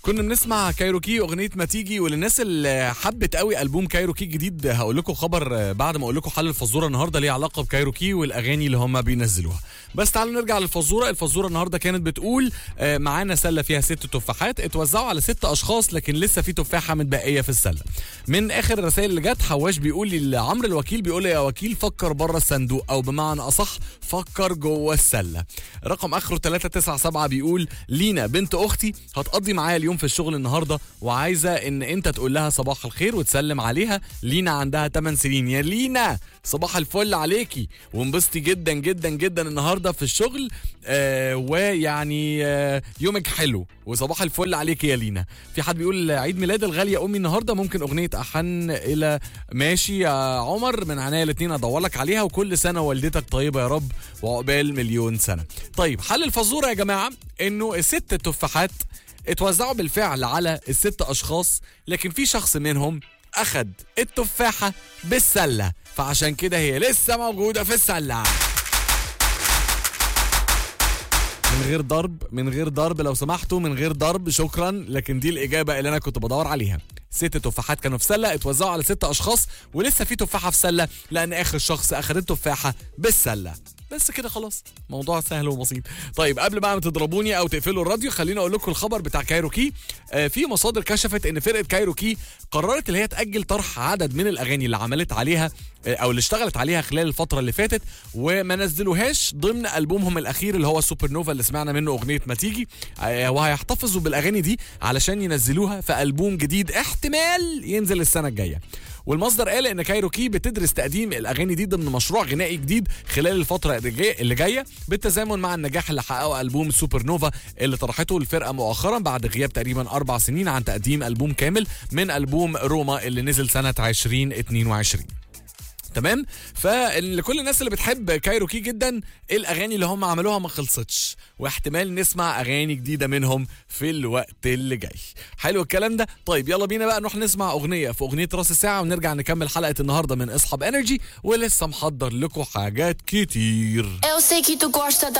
كنا بنسمع كايروكي اغنيه ما تيجي وللناس اللي حبت قوي البوم كايروكي الجديد هقول لكم خبر بعد ما اقول لكم حل الفزوره النهارده ليه علاقه بكايروكي والاغاني اللي هم بينزلوها بس تعالوا نرجع للفزوره الفزوره النهارده كانت بتقول آه، معانا سله فيها ست تفاحات اتوزعوا على ست اشخاص لكن لسه في تفاحه متبقيه في السله من اخر الرسائل اللي جت حواش بيقول لي لعمرو الوكيل بيقول لي يا وكيل فكر بره الصندوق او بمعنى اصح فكر جوه السله رقم اخره 397 بيقول لينا بنت اختي هتقضي معايا اليوم في الشغل النهارده وعايزه ان انت تقول لها صباح الخير وتسلم عليها لينا عندها 8 سنين يا لينا صباح الفل عليكي وانبسطي جدا جدا جدا النهارده في الشغل آه ويعني آه يومك حلو وصباح الفل عليكي يا لينا في حد بيقول عيد ميلاد الغاليه امي النهارده ممكن اغنيه احن الى ماشي يا عمر من عناية الاثنين ادور لك عليها وكل سنه والدتك طيبه يا رب وعقبال مليون سنه طيب حل الفزوره يا جماعه انه الست تفاحات اتوزعوا بالفعل على الست اشخاص لكن في شخص منهم اخد التفاحه بالسله فعشان كده هي لسه موجوده في السله من غير ضرب من غير ضرب لو سمحتوا من غير ضرب شكرا لكن دي الاجابه اللي انا كنت بدور عليها ست تفاحات كانوا في سله اتوزعوا على ست اشخاص ولسه في تفاحه في سله لان اخر شخص اخذ التفاحه بالسله بس كده خلاص موضوع سهل وبسيط طيب قبل بقى ما تضربوني او تقفلوا الراديو خليني اقول لكم الخبر بتاع كايروكي آه في مصادر كشفت ان فرقه كايروكي قررت اللي هي تاجل طرح عدد من الاغاني اللي عملت عليها آه او اللي اشتغلت عليها خلال الفتره اللي فاتت وما نزلوهاش ضمن البومهم الاخير اللي هو سوبر نوفا اللي سمعنا منه اغنيه ما تيجي آه وهيحتفظوا بالاغاني دي علشان ينزلوها في البوم جديد احتمال ينزل السنه الجايه والمصدر قال ان كايروكي بتدرس تقديم الاغاني دي ضمن مشروع غنائي جديد خلال الفتره اللي جايه بالتزامن مع النجاح اللي حققه البوم سوبر نوفا اللي طرحته الفرقه مؤخرا بعد غياب تقريبا اربع سنين عن تقديم البوم كامل من البوم روما اللي نزل سنه 2022 تمام فلكل الناس اللي بتحب كايروكي جدا الاغاني اللي هم عملوها ما خلصتش واحتمال نسمع اغاني جديده منهم في الوقت اللي جاي حلو الكلام ده طيب يلا بينا بقى نروح نسمع اغنيه في اغنيه راس الساعه ونرجع نكمل حلقه النهارده من اصحاب انرجي ولسه محضر لكم حاجات كتير Eu sei que tu gosta da